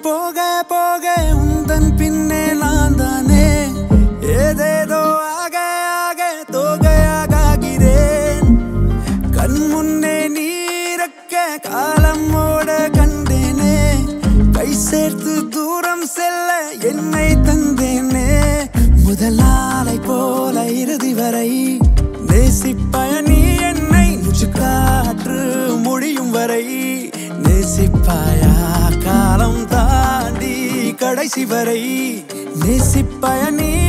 போக போக உந்தன் பின்னே நான் தானே ஏதேதோ ஆக ஆக தோகையாகிறேன் கண் முன்னே நீரக்க காலம் ஓட கண்டேனே கை சேர்த்து தூரம் செல்ல என்னை தந்தேனே முதல் நாளை போல இறுதி வரை நேசிப்பாய நீ என்னை முச்சு காற்று முடியும் வரை நேசிப்பாயா காலம் தாண்டி கடைசி வரை நேசிப்பாய நீ